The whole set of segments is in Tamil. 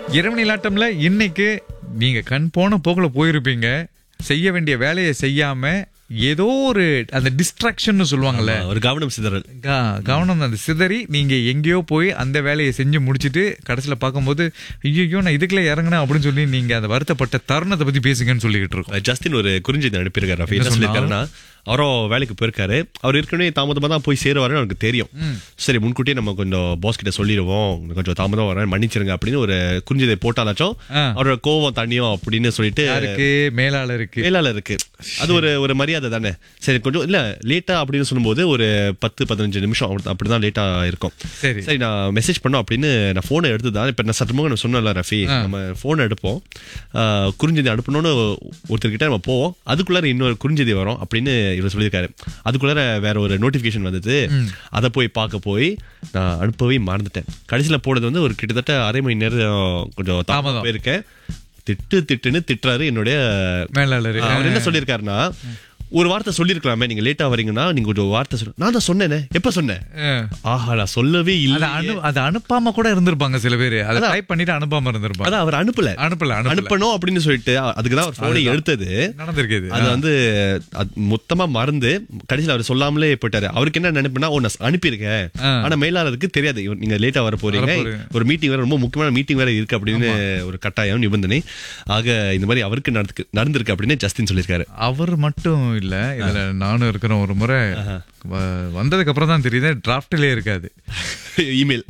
இரவு நிலாட்டம்ல இன்னைக்கு நீங்க கண் போன போக்குல போயிருப்பீங்க செய்ய வேண்டிய வேலையை செய்யாம ஏதோ ஒரு அந்த டிஸ்ட்ராக்ஷன் சொல்லுவாங்கல்ல ஒரு கவனம் சிதறல் க- கவனம் அந்த சிதறி நீங்க எங்கேயோ போய் அந்த வேலையை செஞ்சு முடிச்சிட்டு கடைசியில பார்க்கும்போது ஐயோ நான் இதுக்குள்ள இறங்கினேன் அப்படின்னு சொல்லி நீங்க அந்த வருத்தப்பட்ட தருணத்தை பத்தி பேசுங்கன்னு சொல்லிக்கிட்டு இருக்கோம் ஜஸ்டின் ஒரு குறிஞ்சி அனுப்பியிருக்காரு ரஃபி. என்ன என்ன சொன்னா? சொல்லியிருக்காருன்னா அவரும் வேலைக்கு போயிருக்காரு அவர் ஏற்கனவே தாமதமா தான் போய் சேருவாருன்னு எனக்கு தெரியும் சரி முன்கூட்டியே நம்ம கொஞ்சம் பாஸ் கிட்ட சொல்லிடுவோம் கொஞ்சம் தாமதம் வரேன் மன்னிச்சிருங்க அப்படின்னு ஒரு குறிஞ்சிதை போட்டாலாச்சும் ஆ. அவரோட கோவம் தண்ணியும் அப்படின்னு சொல்லிட்டு யாருக்கு மேலாளருக்கு மேலாளருக்கு அது ஒரு ஒரு மரியாதை தானே சரி கொஞ்சம் இல்ல லேட்டா அப்படின்னு சொல்லும்போது ஒரு பத்து பதினஞ்சு நிமிஷம் அப்படி- அப்படிதான் லேட்டா இருக்கும் சரி சரி நான் மெசேஜ் பண்ணோம் அப்படின்னு நான் போனை எடுத்து தான் இப்ப நான் சட்டமாக நான் சொன்னல ரஃபி நம்ம போனை எடுப்போம் ஆஹ், குறுஞ்செய்தி அனுப்பணும்னு ஒருத்தர்கிட்ட நம்ம போவோம் அதுக்குள்ளார இன்னொரு குறுஞ்செய்தி வரும் அப்படின்னு இவர் சொல்லியிருக்காரு அதுக்குள்ளார வேற ஒரு நோட்டிபிகேஷன் வந்தது அதை போய் பார்க்க போய் நான் அனுப்பவே மறந்துட்டேன் கடைசியில போனது வந்து ஒரு கிட்டத்தட்ட அரை மணி நேரம் கொஞ்சம் தாமதம். தாமதம் போயிருக்கேன் திட்டு திட்டுன்னு திட்டுறாரு என்னுடைய மேலாளர் அவர் என்ன சொல்லியிருக்காருன்னா ஒரு வார்த்தை சொல்லியிருக்கலாமே நீங்க லேட்டா வரீங்கன்னா நீங்க கொஞ்சம் வார்த்தை சொல்ல நான் தான் சொன்னேனே எப்ப சொன்னேன் ஆஹா நான் சொல்லவே அது இல்லை அனு அது அனுப்பாம கூட இருந்திருப்பாங்க சில பேர் அதை டைப் பண்ணிட்டு அனுப்பாம இருந்திருப்பாங்க அதான் அவர் அனுப்பல அனுப்பல அனுப்பல அனுப்பணும் அப்படின்னு சொல்லிட்டு அதுக்கு தான் அவர் போனை எடுத்தது நடந்திருக்குது அது வந்து அது மொத்தமா மறந்து கடைசியில் அவர் சொல்லாமலே போயிட்டாரு அவருக்கு என்ன நினைப்புனா ஓ நான் அனுப்பியிருக்கேன் ஆ. ஆனா மேலாளருக்கு தெரியாது இவர் நீங்க லேட்டா வர போறீங்க வரப்போறீங்க. ஒரு மீட்டிங் வேற ரொம்ப முக்கியமான மீட்டிங் வேற இருக்கு அப்படின்னு ஒரு கட்டாயம் நிபந்தனை ஆக இந்த மாதிரி அவருக்கு நடந்து நடந்திருக்கு அப்படின்னு ஜஸ்டின் சொல்லியிருக்காரு அவர் மட்டும் இல்ல இதுல நானும் இருக்கிறேன் ஒரு முறை வ- வந்ததுக்கு அப்புறம் தான் தெரியுது டிராஃப்ட்லயே இருக்காது இமெயில்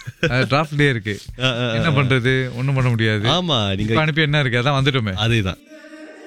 டிராஃப்ட்லயே இருக்கு என்ன பண்றது ஒண்ணும் பண்ண முடியாது ஆமா நீங்க இப்ப அனுப்பி என்ன இருக்கு அதான் வந்துட்டோமே அதேதான்